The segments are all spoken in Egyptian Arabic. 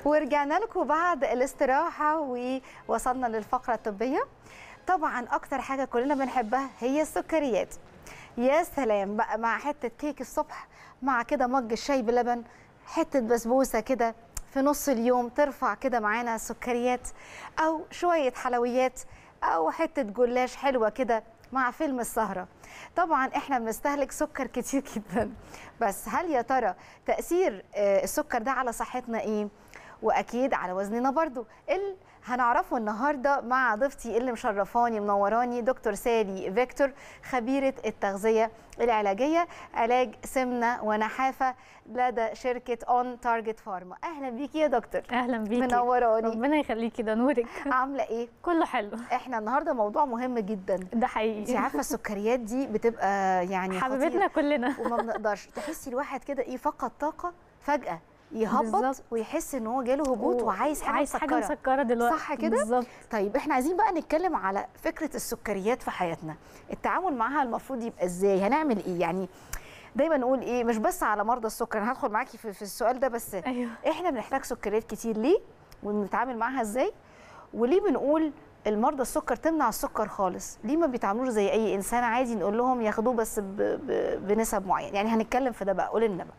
ورجعنا لكم بعد الاستراحة ووصلنا للفقرة الطبية طبعا أكتر حاجة كلنا بنحبها هي السكريات يا سلام بقى مع حتة كيك الصبح مع كده مج الشاي بلبن حتة بسبوسة كده في نص اليوم ترفع كده معانا السكريات أو شوية حلويات أو حتة جلاش حلوة كده مع فيلم السهرة طبعا احنا بنستهلك سكر كتير جدا بس هل يا ترى تأثير آه، السكر ده على صحتنا ايه واكيد على وزننا برضو اللي هنعرفه النهارده مع ضيفتي اللي مشرفاني منوراني دكتور سالي فيكتور خبيره التغذيه العلاجيه علاج سمنه ونحافه لدى شركه اون تارجت فارما اهلا بيكي يا دكتور اهلا بيكي منوراني ربنا يخليكي ده نورك عامله ايه كله حلو احنا النهارده موضوع مهم جدا ده انت حقيقي عارفه السكريات دي بتبقى يعني حبيبتنا خطيرة كلنا وما بنقدرش تحسي الواحد كده ايه فقد طاقه فجاه يهبط بالظبط. ويحس ان هو جاله هبوط و- وعايز حاجه عايز حاجه مسكره مسكره دلوقتي صح كده؟ بالظبط طيب احنا عايزين بقى نتكلم على فكره السكريات في حياتنا التعامل معاها المفروض يبقى ازاي هنعمل ايه يعني دايما نقول ايه مش بس على مرضى السكر انا هدخل معاكي في, في السؤال ده بس ايوه احنا بنحتاج سكريات كتير ليه وبنتعامل معاها ازاي وليه بنقول المرضى السكر تمنع السكر خالص ليه ما بيتعاملوش زي اي انسان عادي نقول لهم ياخدوه بس ب... ب... بنسب معينه يعني هنتكلم في ده بقى قول لنا بقى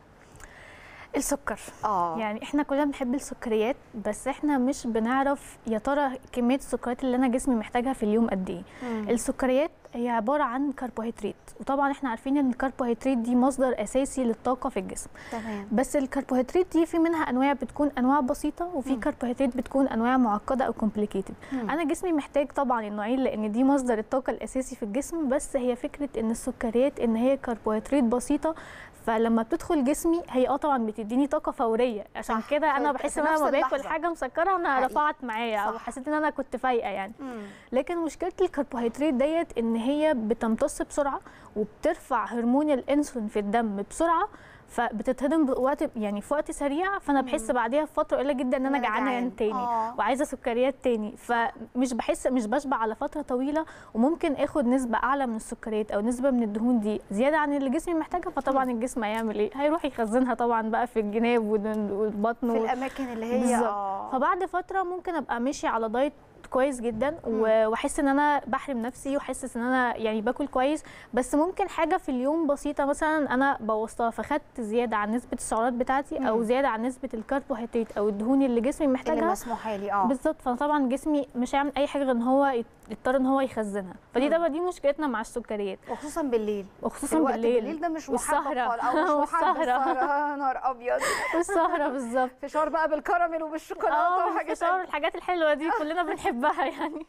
السكر اه يعني احنا كلنا بنحب السكريات بس احنا مش بنعرف يا ترى كميه السكريات اللي انا جسمي محتاجها في اليوم قد ايه مم. السكريات هي عباره عن كربوهيدرات وطبعا احنا عارفين ان الكربوهيدرات دي مصدر اساسي للطاقه في الجسم تمام بس الكربوهيدرات دي في منها انواع بتكون انواع بسيطه وفي مم. كربوهيدرات بتكون انواع معقده او كومبليكيتد مم. انا جسمي محتاج طبعا النوعين لان دي مصدر الطاقه الاساسي في الجسم بس هي فكره ان السكريات ان هي كربوهيدرات بسيطه فلما بتدخل جسمي هي اه طبعا بتديني طاقه فوريه عشان صح. كده انا في- بحس في ان انا نفس لما باكل اللحظة. حاجه مسكره انا حقيقي. رفعت معايا او صح. حسيت ان انا كنت فايقه يعني مم. لكن مشكله الكربوهيدرات ديت ان هي بتمتص بسرعه وبترفع هرمون الانسولين في الدم بسرعه فبتتهضم بوقت يعني في وقت سريع فانا بحس بعديها بفتره قليله جدا ان انا جعانه يعني تاني آه. وعايزه سكريات تاني فمش بحس مش بشبع على فتره طويله وممكن اخد نسبه اعلى من السكريات او نسبه من الدهون دي زياده عن اللي جسمي محتاجها فطبعا الجسم هيعمل ايه هيروح يخزنها طبعا بقى في الجناب والن- والبطن في وال- الاماكن اللي هي بالظبط. اه فبعد فتره ممكن ابقى ماشي على دايت كويس جدا و- واحس ان انا بحرم نفسي واحس ان انا يعني باكل كويس بس ممكن حاجه في اليوم بسيطه مثلا انا بوظتها فخدت زياده عن نسبه السعرات بتاعتي او مم. زياده عن نسبه الكربوهيدرات او الدهون اللي جسمي اللي محتاجها مسموح لي اه بالظبط فطبعا جسمي مش هيعمل اي حاجه غير ان هو يت- يضطر ان هو يخزنها فدي مم. طبعا دي مشكلتنا مع السكريات وخصوصا بالليل وخصوصا الوقت بالليل بالليل ده مش محبب والسهرة. خالص او مش محبب والسهرة. السهرة نهار ابيض والسهره بالظبط فشار بقى بالكراميل وبالشوكولاته اه وحاجات الفشار الحاجات الحلوه دي كلنا بنحبها يعني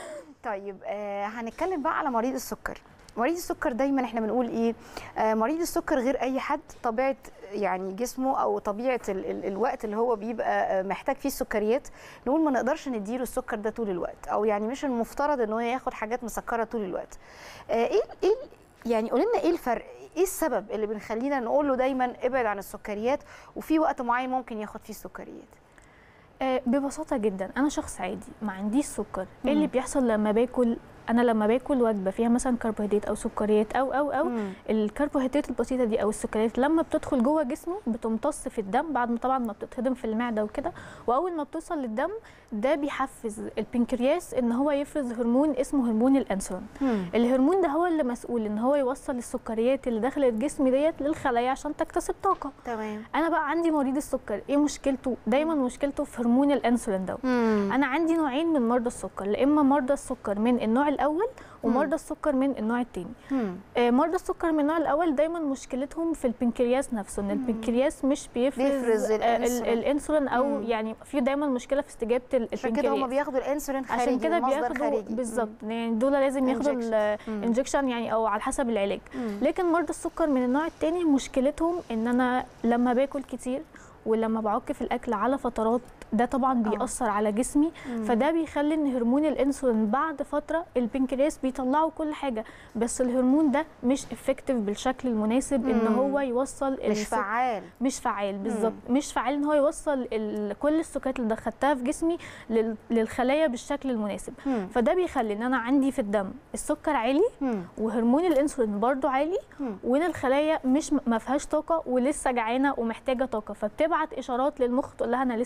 طيب آه هنتكلم بقى على مريض السكر مريض السكر دايما احنا بنقول ايه آه مريض السكر غير اي حد طبيعه يعني جسمه او طبيعه ال ال الوقت اللي هو بيبقى آه، محتاج فيه السكريات نقول ما نقدرش نديله السكر ده طول الوقت او يعني مش المفترض ان هو ياخد حاجات مسكره طول الوقت آه ايه ايه يعني قول لنا ايه الفرق ايه السبب اللي بنخلينا نقول له دايما ابعد عن السكريات وفي وقت معين ممكن ياخد فيه السكريات آه، ببساطة جدا أنا شخص عادي ما عنديش سكر إيه اللي مم. بيحصل لما باكل أنا لما باكل وجبة فيها مثلا كربوهيدرات أو سكريات أو أو أو مم. الكربوهيدرات البسيطة دي أو السكريات لما بتدخل جوه جسمي بتمتص في الدم بعد ما طبعا ما بتتهضم في المعدة وكده وأول ما بتوصل للدم ده بيحفز البنكرياس إن هو يفرز هرمون اسمه هرمون الأنسولين مم. الهرمون ده هو اللي مسؤول إن هو يوصل السكريات اللي دخلت جسمي ديت للخلايا عشان تكتسب طاقة تمام انا بقى عندي مريض السكر ايه مشكلته دايما مشكلته في هرمون الانسولين ده مم. انا عندي نوعين من مرضى السكر لا اما مرضى السكر من النوع الاول ومرضى السكر من النوع الثاني مم. مرضى السكر من النوع الاول دايما مشكلتهم في البنكرياس نفسه ان البنكرياس مش بيفرز, بيفرز آه، ال- الأنسولين. الانسولين او مم. يعني في دايما مشكله في استجابه ال- عشان كده هما البنكرياس بياخدوا الانسولين خارجي عشان كده مصدر بياخدوا خارجي بالظبط يعني دول لازم ياخدوا Injection. مم. الانجكشن يعني او على حسب العلاج مم. لكن مرضى السكر من النوع التاني مشكلتهم ان انا لما باكل كتير ولما بعك في الاكل على فترات ده طبعا بيأثر على جسمي مم. فده بيخلي ان هرمون الانسولين بعد فتره البنكرياس بيطلعوا كل حاجه بس الهرمون ده مش افكتيف بالشكل المناسب ان مم. هو يوصل مش السك- فعال مش فعال بالظبط مش فعال ان هو يوصل ال- كل السكريات اللي دخلتها في جسمي لل- للخلايا بالشكل المناسب مم. فده بيخلي ان انا عندي في الدم السكر عالي مم. وهرمون الانسولين برضو عالي مم. وان الخلايا مش ما فيهاش طاقه ولسه جعانه ومحتاجه طاقه فبتبعت اشارات للمخ تقول لها انا لسه جعانه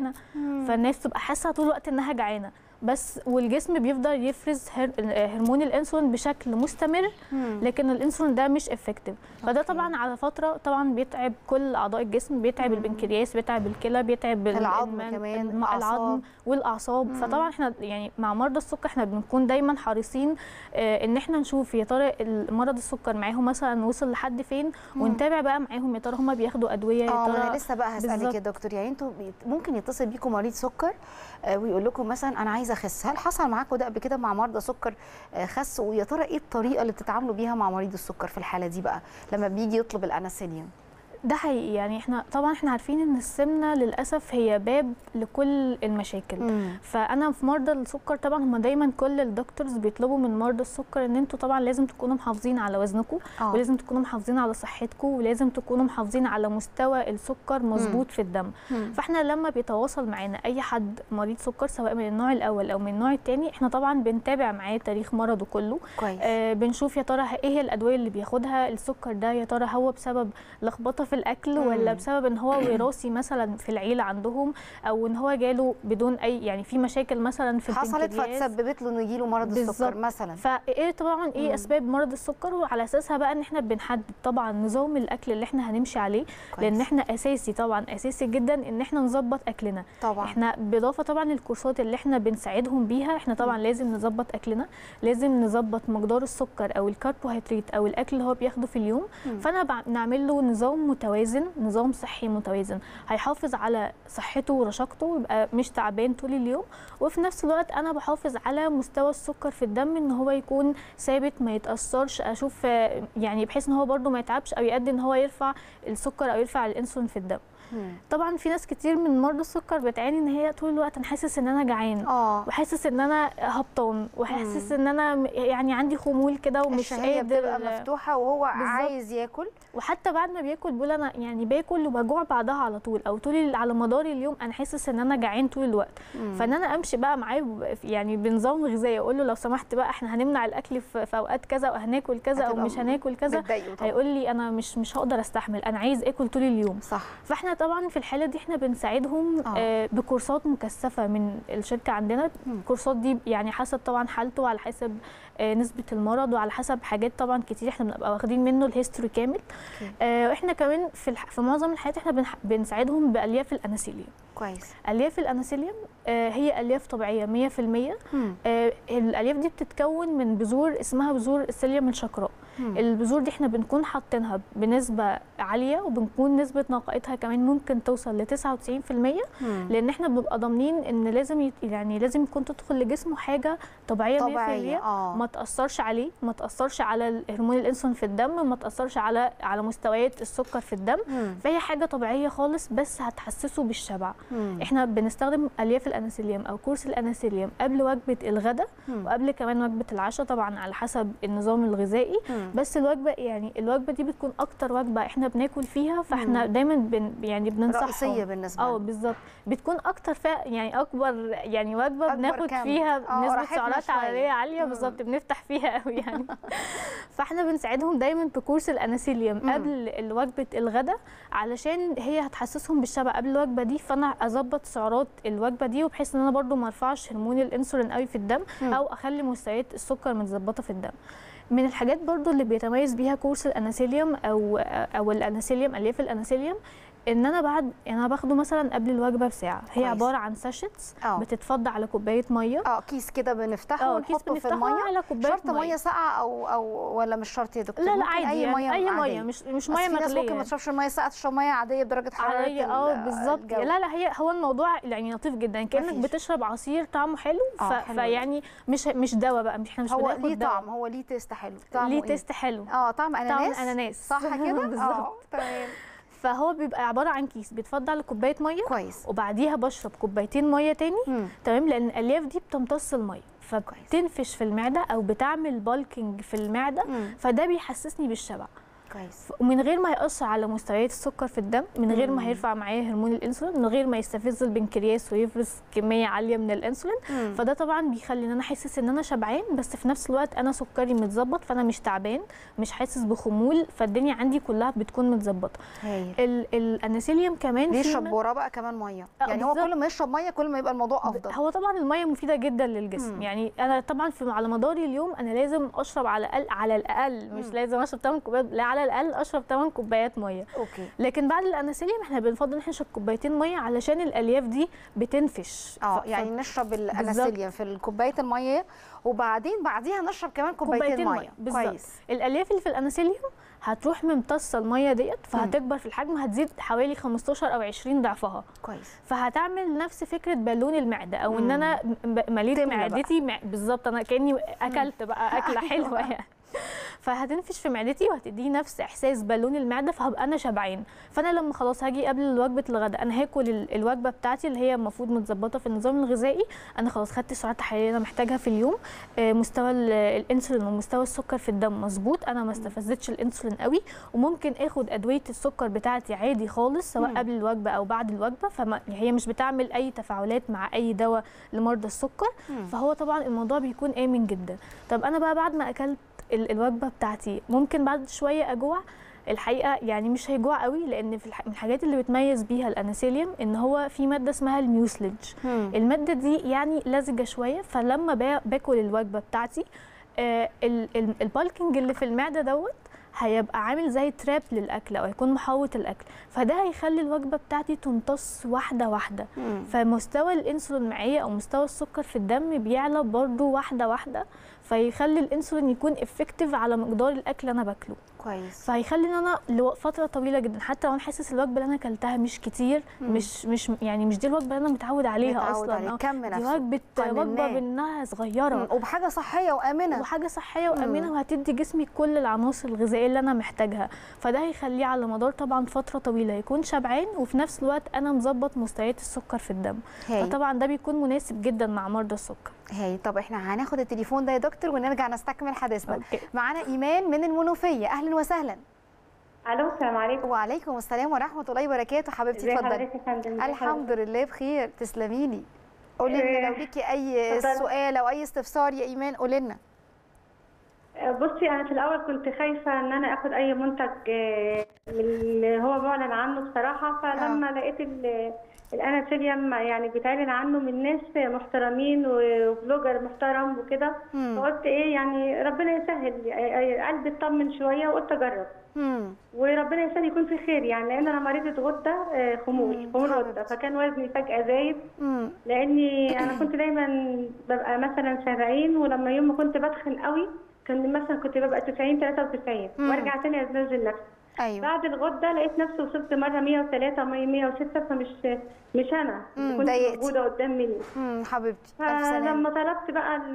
جعانه فالناس تبقى حاسه طول الوقت انها جعانه بس والجسم بيفضل يفرز هر- هرمون الانسولين بشكل مستمر مم. لكن الانسولين ده مش افكتيف فده أوكي. طبعا على فتره طبعا بيتعب كل اعضاء الجسم بيتعب مم. البنكرياس بيتعب الكلى بيتعب ال- العظم الم- كمان، الم- الأعصاب. العظم والاعصاب مم. فطبعا احنا يعني مع مرضى السكر احنا بنكون دايما حريصين آه، ان احنا نشوف يا ترى مرض السكر معاهم مثلا وصل لحد فين مم. ونتابع بقى معاهم يا ترى هم بياخدوا ادويه يا اه ما ترى انا لسه بقى هسالك بالظبط. يا دكتور يعني انتوا بيت- ممكن يتصل بيكم مريض سكر آه، ويقول لكم مثلا انا عايزه اخس هل حصل معاكم ده قبل كده مع مرضى سكر آه، خس ويا ترى ايه الطريقه اللي بتتعاملوا بيها مع مريض السكر في الحاله دي بقى لما بيجي يطلب الاناسيليوم ده حقيقي يعني احنا طبعا احنا عارفين ان السمنه للاسف هي باب لكل المشاكل فانا في مرضى السكر طبعا هم دايما كل الدكتورز بيطلبوا من مرضى السكر ان انتوا طبعا لازم تكونوا محافظين على وزنكم اه ولازم تكونوا محافظين على صحتكم ولازم تكونوا محافظين على مستوى السكر مظبوط في الدم مم. فاحنا لما بيتواصل معانا اي حد مريض سكر سواء من النوع الاول او من النوع الثاني احنا طبعا بنتابع معاه تاريخ مرضه كله كويس آه بنشوف يا ترى ايه هي الادويه اللي بياخدها السكر ده يا ترى هو بسبب لخبطه في الاكل مم. ولا بسبب ان هو وراثي مثلا في العيله عندهم او ان هو جاله بدون اي يعني في مشاكل مثلا في حصلت البنكرياس. فتسببت له انه يجيله مرض بالظبط. السكر مثلا فايه طبعا مم. ايه اسباب مرض السكر وعلى اساسها بقى ان احنا بنحدد طبعا نظام الاكل اللي احنا هنمشي عليه لان كويس. احنا اساسي طبعا اساسي جدا ان احنا نظبط اكلنا طبعا احنا بالاضافه طبعا للكورسات اللي احنا بنساعدهم بيها احنا طبعا لازم نظبط اكلنا لازم نظبط مقدار السكر او الكربوهيدرات او الاكل اللي هو بياخده في اليوم مم. فانا بع- نعمل له نظام متوازن نظام صحي متوازن هيحافظ على صحته ورشاقته ويبقى مش تعبان طول اليوم وفي نفس الوقت انا بحافظ على مستوى السكر في الدم ان هو يكون ثابت ما يتاثرش اشوف آه، يعني بحيث ان هو برده ما يتعبش او يؤدي ان هو يرفع السكر او يرفع الانسولين في الدم مم. طبعا في ناس كتير من مرضى السكر بتعاني ان هي طول الوقت انا حاسس ان انا جعان اه وحاسس ان انا هبطان وحاسس ان انا م- يعني عندي خمول كده ومش الشهيه بتبقى قادر مفتوحه وهو بالظبط. عايز ياكل وحتى بعد ما بياكل بيقول انا يعني باكل وبجوع بعدها على طول او طول ال- على مدار اليوم انا حاسس ان انا جعان طول الوقت مم. فان انا امشي بقى معاه ب- يعني بنظام غذائي اقول له لو سمحت بقى احنا هنمنع الاكل في في اوقات كذا وهناكل كذا او هتبقى مش هناكل كذا بتضايقه طبعا هيقول لي انا مش مش هقدر استحمل انا عايز اكل طول اليوم صح فاحنا طبعا في الحاله دي احنا بنساعدهم آه. آه بكورسات مكثفه من الشركه عندنا مم. الكورسات دي يعني حسب طبعا حالته وعلى حسب آه نسبه المرض وعلى حسب حاجات طبعا كتير احنا بنبقى واخدين منه الهيستوري كامل أوكي. آه واحنا كمان في الح... في معظم الحالات احنا بنح... بنساعدهم بالياف الاناسيليوم كويس الياف الاناسيليوم آه هي الياف طبيعيه 100% مم. آه الالياف دي بتتكون من بذور اسمها بذور السيليوم الشقراء مم. البذور دي احنا بنكون حاطينها بنسبه عاليه وبنكون نسبه نقائتها كمان ممكن توصل ل 99% مم. لان احنا بنبقى ضامنين ان لازم يت... يعني لازم يكون تدخل لجسمه حاجه طبيعيه 100% طبيعيه اه ما تاثرش عليه ما تاثرش على هرمون الانسولين في الدم ما تاثرش على على مستويات السكر في الدم مم. فهي حاجه طبيعيه خالص بس هتحسسه بالشبع مم. احنا بنستخدم الياف الاناسيليوم او كورس الاناسيليوم قبل وجبه الغداء مم. وقبل كمان وجبه العشاء طبعا على حسب النظام الغذائي مم. بس الوجبه يعني الوجبه دي بتكون اكتر وجبه احنا بناكل فيها فاحنا مم. دايما بن يعني بننصحهم رئيسيه بالنسبه اه لنا. بالظبط بتكون اكتر فيها يعني اكبر يعني وجبه أكبر بناخد كم؟ فيها آه، نسبه راحتنا سعرات شوية. حراريه عاليه مم. بالظبط بنفتح فيها قوي يعني فاحنا بنساعدهم دايما بكورس الاناسيليوم مم. قبل وجبه الغداء علشان هي هتحسسهم بالشبع قبل الوجبه دي فانا اظبط سعرات الوجبه دي وبحيث ان انا برضو ما ارفعش هرمون الانسولين قوي في الدم مم. او اخلي مستويات السكر متظبطه في الدم من الحاجات برضو اللي بيتميز بيها كورس الاناسيليوم او او الاناسيليوم الياف الاناسيليوم ان انا بعد انا باخده مثلا قبل الوجبه بساعه هي كويس. عباره عن ساشيتس اه بتتفضى على كوبايه ميه اه كيس كده بنفتحه اه كيس ونحطه في بنفتحه الميه على كوبايه شرط ميه ساقعه او او ولا مش شرط يا دكتور لا لا ممكن عادي اي يعني ميه اي ميه عادية. مش مش أصل ميه في ناس ممكن ما مغليه تشربش الميه ساقعه تشرب ميه عاديه بدرجه حراره عادية اه ال- بالظبط الجو. لا لا هي هو الموضوع يعني لطيف جدا كانك مفيش. بتشرب عصير طعمه حلو ف... آه، حلو فيعني مش مش دواء بقى مش احنا مش هو بناخد ليه دواء. طعم هو ليه تيست حلو طعمه ليه إيه؟ تيست حلو اه طعم اناناس طعم اناناس صح كده بالظبط اه تمام فهو بيبقى عباره عن كيس بيتفضل على كوبايه ميه كويس وبعديها بشرب كوبايتين ميه تاني مم. تمام لان الالياف دي بتمتص الميه فبتنفش في المعده او بتعمل بالكينج في المعده مم. فده بيحسسني بالشبع كويس ومن غير ما يأثر على مستويات السكر في الدم من غير ما مم. هيرفع معايا هرمون الانسولين من غير ما يستفز البنكرياس ويفرز كميه عاليه من الانسولين مم. فده طبعا بيخلي ان انا حاسس ان انا شبعان بس في نفس الوقت انا سكري متظبط فانا مش تعبان مش حاسس بخمول فالدنيا عندي كلها بتكون متظبطه هايل ال- الاناسيليوم كمان في بيشرب من- وراه بقى كمان ميه آه، يعني هو بالظبط. كل ما يشرب ميه كل ما يبقى الموضوع افضل هو طبعا الميه مفيده جدا للجسم مم. يعني انا طبعا في على مدار اليوم انا لازم اشرب على الاقل على الاقل مش مم. لازم اشرب 8 كوبايات لا على الاقل اشرب 8 كوبايات ميه اوكي لكن بعد الاناسيليوم احنا بنفضل ان احنا نشرب كوبايتين ميه علشان الالياف دي بتنفش اه ف- ف- يعني نشرب الاناسيليا في كوبايه الميه وبعدين بعديها نشرب كمان كوبايتين كوبايتين ميه مية، بالظبط. كويس الالياف اللي في الاناسيليوم هتروح ممتصه الميه ديت فهتكبر في الحجم هتزيد حوالي 15 او 20 ضعفها كويس فهتعمل نفس فكره بالون المعده او ان مم. انا م- مليت تملى بقى. معدتي مع- بالظبط انا كاني اكلت بقى اكله حلوه يعني فهتنفش في معدتي وهتديني نفس احساس بالون المعده فهبقى انا شبعان فانا لما خلاص هاجي قبل وجبه الغداء انا هاكل ال- الوجبه بتاعتي اللي هي المفروض متظبطه في النظام الغذائي انا خلاص خدت السعرات الحراريه اللي انا محتاجها في اليوم آه، مستوى ال- الانسولين ومستوى السكر في الدم مظبوط انا ما استفزتش الانسولين قوي وممكن اخد ادويه السكر بتاعتي عادي خالص سواء مم. قبل الوجبه او بعد الوجبه فما هي مش بتعمل اي تفاعلات مع اي دواء لمرضى السكر مم. فهو طبعا الموضوع بيكون امن جدا طب انا بقى بعد ما اكلت ال- الوجبه بتاعتي ممكن بعد شويه اجوع الحقيقه يعني مش هيجوع قوي لان في الح- من الحاجات اللي بتميز بيها الاناسيليوم ان هو في ماده اسمها الميوسلج مم. الماده دي يعني لزجه شويه فلما با- باكل الوجبه بتاعتي آه، ال- ال- البالكنج اللي في المعده دوت هيبقى عامل زي تراب للاكل او هيكون محوط الاكل فده هيخلي الوجبه بتاعتي تمتص واحده واحده مم. فمستوى الانسولين معايا او مستوى السكر في الدم بيعلى برضو واحده واحده فيخلي الانسولين يكون افكتيف على مقدار الاكل اللي انا باكله كويس فهيخلي ان انا لفتره طويله جدا حتى لو انا حاسس الوجبه اللي انا اكلتها مش كتير مم. مش مش يعني مش دي الوجبه اللي انا متعود عليها متعود اصلا عليه آه. كم دي نفسه وجبه قنناه. وجبه بانها صغيره مم. وبحاجه صحيه وامنه وحاجه صحيه مم. وامنه وهتدي جسمي كل العناصر الغذائيه اللي انا محتاجها فده هيخليه على مدار طبعا فتره طويله يكون شبعان وفي نفس الوقت انا مظبط مستويات السكر في الدم هاي فطبعا ده بيكون مناسب جدا مع مرضى السكر هاي طب احنا هناخد التليفون ده يا دكتور ونرجع نستكمل حديثنا اوكي معانا ايمان من المنوفيه اهلا وسهلا الو السلام عليكم وعليكم السلام ورحمه الله وبركاته حبيبتي ازي اتفضلي حضرتك يا فندم ازي الحمد لله بخير تسلمي لي قولي لنا إيه، لو ليكي اي اتفضلي. سؤال او اي استفسار يا ايمان قولي لنا حضرتك؟ بصي انا في الاول كنت خايفه ان انا اخد اي منتج آه، من اللي هو معلن عنه بصراحه فلما لقيت ال- الاناسيليوم يعني بيتعلن عنه من ناس محترمين وبلوجر محترم وكده مم. فقلت ايه يعني ربنا يسهل آه، قلبي اطمن شويه وقلت اجرب مم. وربنا يسهل يكون في خير يعني لان انا مريضه غده آه، خمول مم، خمول غده حبيبتي. فكان وزني فجاه زايد مم. لاني انا كنت دايما ببقى مثلا 70 ولما يوم ما كنت بدخن قوي كان مثلا كنت ببقى 90 93 مم. وارجع تاني انزل نفسي ايوه بعد الغده لقيت نفسي وصلت مره 103 106 فمش مش انا مم، اللي كنت ضايقتي. موجوده قدام مني مم. حبيبتي الف سلامه فلما طلبت بقى ال-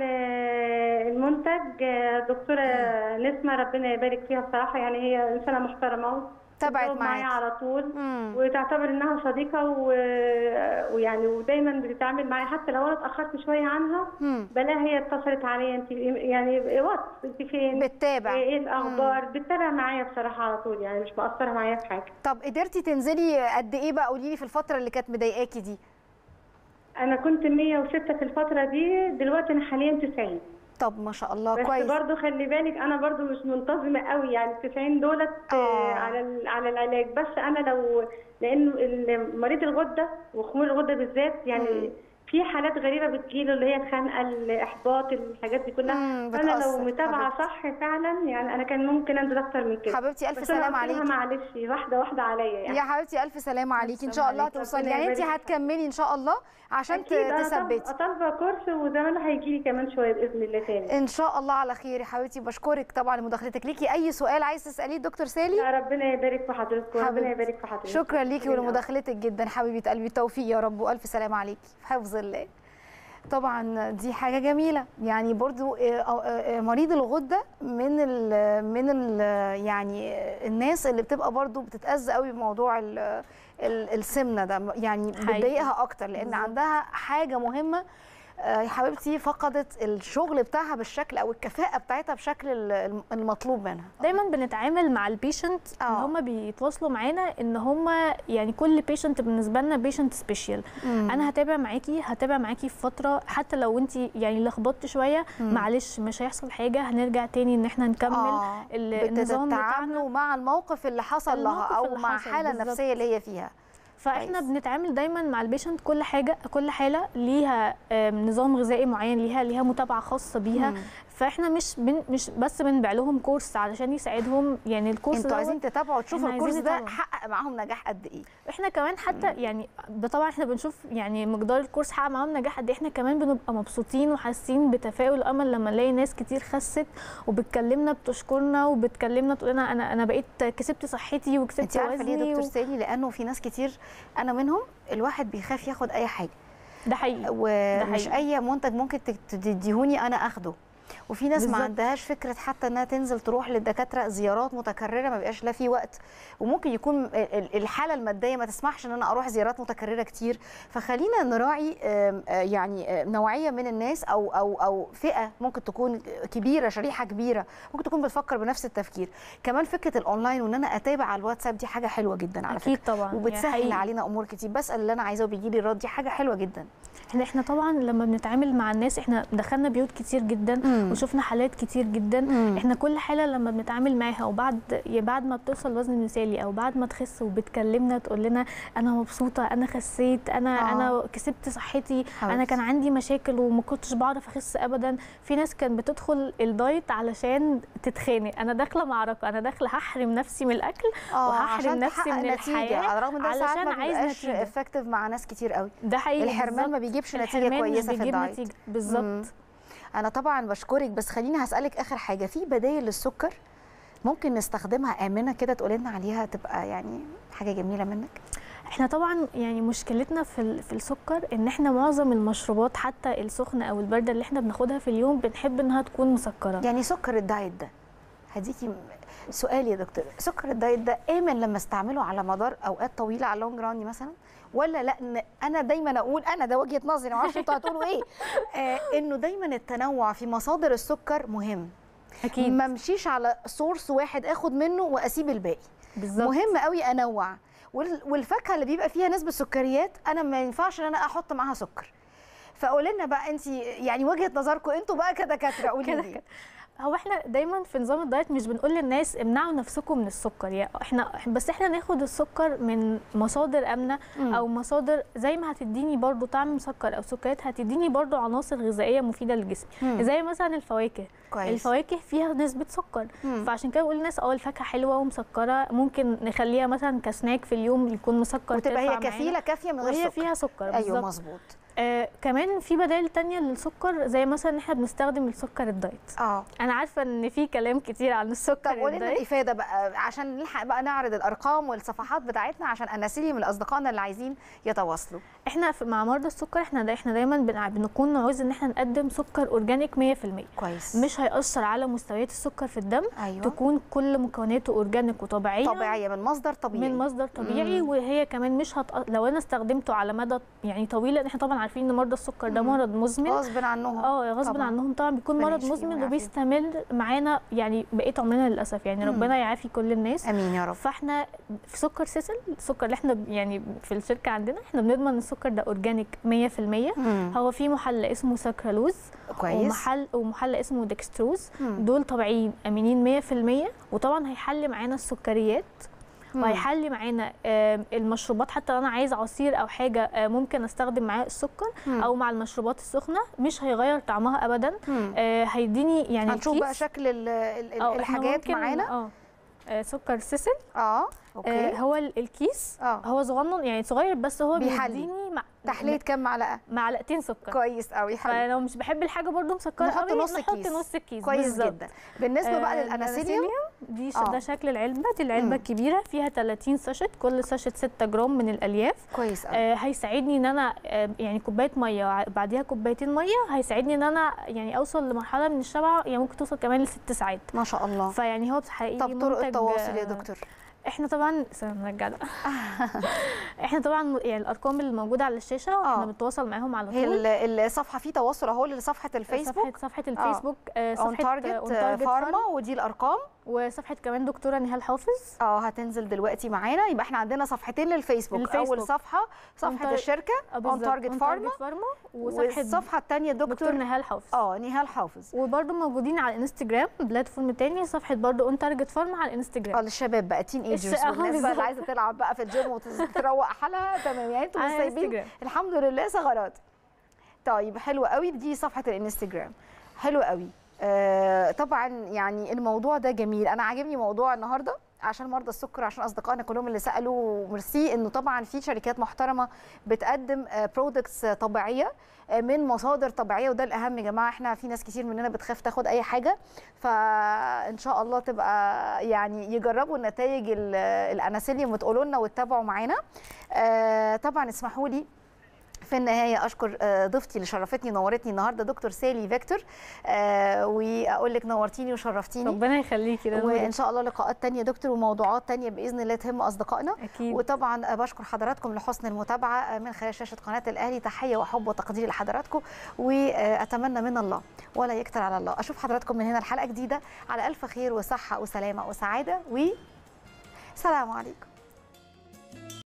المنتج آه، دكتوره نسمه ربنا يبارك فيها بصراحه يعني هي انسانه محترمه تابعت بتجاوب معايا معاكي. على طول مم. وتعتبر انها صديقه و... ويعني ودايما بتتعامل معايا حتى لو انا اتاخرت شويه عنها مم. بلاقيها هي اتصلت عليا انت يعني وات انت فين بتتابع ايه الاخبار بتتابع معايا بصراحه على طول يعني مش مقصره معايا في حاجه طب قدرتي تنزلي قد ايه بقى قولي لي في الفتره اللي كانت مضايقاكي دي انا كنت 106 في الفتره دي دلوقتي انا حاليا 90 طب ما شاء الله بس كويس برضو خلي بالك انا برضو مش منتظمه قوي يعني 90 دولت آه. آه، على ال- على العلاج بس انا لو لانه ال- مريض الغده وخمول الغده بالذات مم. يعني في حالات غريبه بتجيله اللي هي الخنقه الاحباط الحاجات دي كلها مم، فانا لو بتأثر. متابعه حبيبتي. صح فعلا يعني انا كان ممكن انزل اكتر من كده حبيبتي الف بس أنا سلامه قلت لها عليكي معلش واحده واحده عليا يعني يا حبيبتي الف سلامه عليكي ان شاء الله عليك. توصلي ربنا يعني انت يبارك. هتكملي ان شاء الله عشان ت- أكيد أنا تثبتي طالبة- طالبه كورس وزمان هيجي لي كمان شويه باذن الله تاني ان شاء الله على خير يا حبيبتي بشكرك طبعا لمداخلتك ليكي اي سؤال عايز تساليه دكتور سالي لا ربنا يبارك في حضرتك وربنا حبيبتي. يبارك في حضرتك شكرا ليكي ربنا ولمداخلتك جدا حبيبه قلبي التوفيق يا رب والف سلامه عليكي في حفظ الله طبعا دي حاجه جميله يعني برضو آه، آه، آه، مريض الغده من ال من ال يعني الناس اللي بتبقى برضو بتتاذى قوي بموضوع ال- ال- السمنه ده يعني حقيقي. بتضايقها اكتر لان بالظبط. عندها حاجه مهمه آه، يا حبيبتي فقدت الشغل بتاعها بالشكل او الكفاءه بتاعتها بشكل ال- المطلوب منها دايما بنتعامل مع البيشنت ان آه. هم بيتواصلوا معانا ان هم يعني كل بيشنت بالنسبه لنا بيشنت سبيشال انا هتابع معاكي هتابع معاكي في فتره حتى لو انت يعني لخبطت شويه معلش مش هيحصل حاجه هنرجع تاني ان احنا نكمل آه، ال- النظام بتاعنا بتتعاملوا مع الموقف اللي حصل لها الموقف او اللي مع حصل حاله بالظبط. نفسيه اللي هي فيها فاحنا كويس. بنتعامل دايما مع البيشنت كل حاجه كل حاله ليها آم، نظام غذائي معين ليها ليها متابعه خاصه بيها مم. فاحنا مش بن مش بس بنبيع لهم كورس علشان يساعدهم يعني الكورس انتوا دوت عايزين تتابعوا تشوفوا إحنا الكورس عايزين ده نتابعه. حقق معاهم نجاح قد ايه احنا كمان حتى يعني ده طبعا احنا بنشوف يعني مقدار الكورس حقق معاهم نجاح قد ايه احنا كمان بنبقى مبسوطين وحاسين بتفاؤل وامل لما نلاقي ناس كتير خست وبتكلمنا بتشكرنا وبتكلمنا تقول لنا انا انا بقيت كسبت صحتي وكسبت انت عارفه ليه يا وزني دكتور و... سالي لانه في ناس كتير انا منهم الواحد بيخاف ياخد اي حاجه ده حقيقي ومش حقيقي. اي منتج ممكن تك- تديهوني انا اخده وفي ناس ما بالظبط. عندهاش فكره حتى انها تنزل تروح للدكاتره زيارات متكرره ما بيبقاش لا في وقت وممكن يكون ال- ال- الحاله الماديه ما تسمحش ان انا اروح زيارات متكرره كتير فخلينا نراعي آم، آه، يعني آه، نوعيه من الناس او او او فئه ممكن تكون كبيره شريحه كبيره ممكن تكون بتفكر بنفس التفكير كمان فكره الاونلاين وان انا اتابع على الواتساب دي حاجه حلوه جدا على اكيد فكره طبعا يعني وبتسهل حقيقي. علينا امور كتير بسال اللي انا عايزاه وبيجي لي رد دي حاجه حلوه جدا احنا احنا طبعا لما بنتعامل مع الناس احنا دخلنا بيوت كتير جدا مم. وشفنا حالات كتير جدا مم. احنا كل حاله لما بنتعامل معاها وبعد يا بعد ما بتوصل وزن مثالي او بعد ما تخس وبتكلمنا تقول لنا انا مبسوطه انا خسيت انا آه. آه. انا كسبت صحتي انا حبيبتي. كان عندي مشاكل وما كنتش بعرف اخس ابدا في ناس كانت بتدخل الدايت علشان تتخانق انا داخله معركه انا داخله هحرم نفسي من الاكل اه وهحرم عشان نفسي تحقق من نتيجة الحياة على الرغم ان ده ساعات علشان ما عايز بيبقاش نتيجة. افكتيف مع ناس كتير قوي ده حقيقي الحرمان ما بالظبط. بيجيبش نتيجة الحرمان مش كويسة في بيجيب الدايت. نتيجة مم. بالظبط انا طبعا بشكرك بس خليني هسالك اخر حاجه في بدايل للسكر ممكن نستخدمها امنه كده تقولي لنا عليها تبقى يعني حاجه جميله منك احنا طبعا يعني مشكلتنا في ال- في السكر ان احنا معظم المشروبات حتى السخنه او البارده اللي احنا بناخدها في اليوم بنحب انها تكون مسكره يعني سكر الدايت ده هديكي م- سؤال يا دكتور سكر الدايت ده امن لما استعمله على مدار اوقات طويله على اللونج ران مثلا ولا لا إن انا دايما اقول انا ده وجهه نظري ما اعرفش انتوا هتقولوا ايه آه انه دايما التنوع في مصادر السكر مهم اكيد ما امشيش على سورس واحد اخد منه واسيب الباقي بالظبط مهم قوي انوع وال- والفاكهه اللي بيبقى فيها نسبه سكريات انا ما ينفعش ان انا احط معاها سكر فقولي لنا بقى انت يعني وجهه نظركم انتوا بقى كدكاتره قولي كده لي كده. هو احنا دايما في نظام الدايت مش بنقول للناس امنعوا نفسكم من السكر يعني احنا بس احنا ناخد السكر من مصادر امنه مم. او مصادر زي ما هتديني برضو طعم مسكر او سكريات هتديني برضو عناصر غذائيه مفيده للجسم مم. زي مثلا الفواكه كويس الفواكه فيها نسبه سكر مم. فعشان كده بقول للناس اه الفاكهه حلوه ومسكره ممكن نخليها مثلا كسناك في اليوم يكون مسكر وتبقى هي ترفع معانا. كفيله كافيه من غير وهي سكر فيها سكر ايوه بالظبط مظبوط آه كمان في بدائل تانية للسكر زي مثلا ان احنا بنستخدم السكر الدايت اه انا عارفه ان في كلام كتير عن السكر طب قولي لنا الدايت الافاده بقى عشان نلحق بقى نعرض الارقام والصفحات بتاعتنا عشان اناسيلي من اصدقائنا اللي عايزين يتواصلوا احنا في مع مرضى السكر احنا دا احنا دايما بنع- بنكون نعوز ان احنا نقدم سكر اورجانيك 100% كويس مش هيأثر على مستويات السكر في الدم ايوه تكون كل مكوناته اورجانيك وطبيعيه طبيعيه من مصدر طبيعي من مصدر طبيعي مم. وهي كمان مش هت... لو انا استخدمته على مدى يعني طويل لان احنا طبعا عارفين ان مرضى السكر ده مم. مرض مزمن غصب عنهم اه غصب طبعاً. عنهم طبعا بيكون ربنا مرض يشفيهم مزمن ويعافيهم. وبيستمر معانا يعني بقيت عمرنا للاسف يعني مم. ربنا يعافي كل الناس امين يا رب فاحنا في سكر سيسل السكر اللي احنا ب- يعني في الشركه عندنا احنا بنضمن ان السكر ده اورجانيك 100% مم. هو في محل اسمه ساكرالوز كويس ومحل ومحل اسمه ديكستروز مم. دول طبيعيين امينين 100% وطبعا هيحل معانا السكريات مم. وهيحل معانا آم، المشروبات حتى لو انا عايز عصير او حاجه آه، ممكن استخدم معاه السكر مم. او مع المشروبات السخنه مش هيغير طعمها ابدا مم. آه، هيديني يعني هنشوف بقى الكيس- شكل ال- ال- آه، إحنا الحاجات ممكن- معانا اه آه، سكر سيسل اه آه، اوكي هو ال- الكيس اه هو صغنن يعني صغير بس هو بيحلي. بيديني مع تحليه كام معلقه معلقتين سكر كويس قوي حلو فلو مش بحب الحاجه برضو مسكره نحط قوي نص نحط كيس. نص الكيس كويس بالظبط. جدا بالنسبه بقى آه، للاناسيليوم دي ش... آه. ده شكل العلبه دي العلبه مم. الكبيره فيها 30 ساشت كل ساشت 6 جرام من الالياف كويس قوي آه هيساعدني ان انا آه يعني كوبايه ميه وع- بعديها كوبايتين ميه هيساعدني ان انا يعني اوصل لمرحله من الشبع يعني ممكن توصل كمان لست ساعات ما شاء الله فيعني هو حقيقي طب طرق منتج، التواصل يا آه، دكتور احنا طبعا استنى نرجع ده احنا طبعا يعني الارقام اللي موجوده على الشاشه آه. احنا بنتواصل معاهم على هي طول ال- الصفحه في تواصل اهو لصفحه الفيسبوك صفحه صفحه الفيسبوك آه، اون صفحه تارجت اون تارجت فارما ودي الارقام وصفحه كمان دكتوره نهال حافظ اه هتنزل دلوقتي معانا يبقى احنا عندنا صفحتين للفيسبوك, للفيسبوك. اول صفحه صفحه تار- الشركه آه، اون بالظبط، تارجت On فارما Target فارما وصفحه والصفحه الثانيه دكتور دكتور نهال حافظ اه نهال حافظ وبرده موجودين على الانستجرام بلاتفورم تاني صفحه برده اون تارجت فارما على الانستجرام اه للشباب بقى تين ايجرز الش- آه، والناس بقى بالظبط. اللي عايزه تلعب بقى في الجيم وتروق حالها تمام يعني انتوا مش على سايبين الانستجرام. الحمد لله ثغرات طيب حلو قوي دي صفحه الانستجرام حلو قوي آه طبعا يعني الموضوع ده جميل انا عاجبني موضوع النهارده عشان مرضى السكر عشان اصدقائنا كلهم اللي سالوا ميرسي انه طبعا في شركات محترمه بتقدم برودكتس طبيعيه آه، من مصادر طبيعيه وده الاهم يا جماعه احنا في ناس كتير مننا بتخاف تاخد اي حاجه فان شاء الله تبقى يعني يجربوا النتائج ال- الاناسيليوم وتقولوا لنا وتتابعوا معانا آه، طبعا اسمحوا لي في النهايه اشكر آه، ضيفتي اللي شرفتني ونورتني النهارده دكتور سالي فيكتور آه، واقول لك نورتيني وشرفتيني ربنا يخليكي ده وان نورك. شاء الله لقاءات تانية دكتور وموضوعات تانية باذن الله تهم اصدقائنا اكيد وطبعا بشكر حضراتكم لحسن المتابعه من خلال شاشه قناه الاهلي تحيه وحب وتقدير لحضراتكم واتمنى من الله ولا يكتر على الله اشوف حضراتكم من هنا الحلقه جديده على الف خير وصحه وسلامه وسعاده و سلام عليكم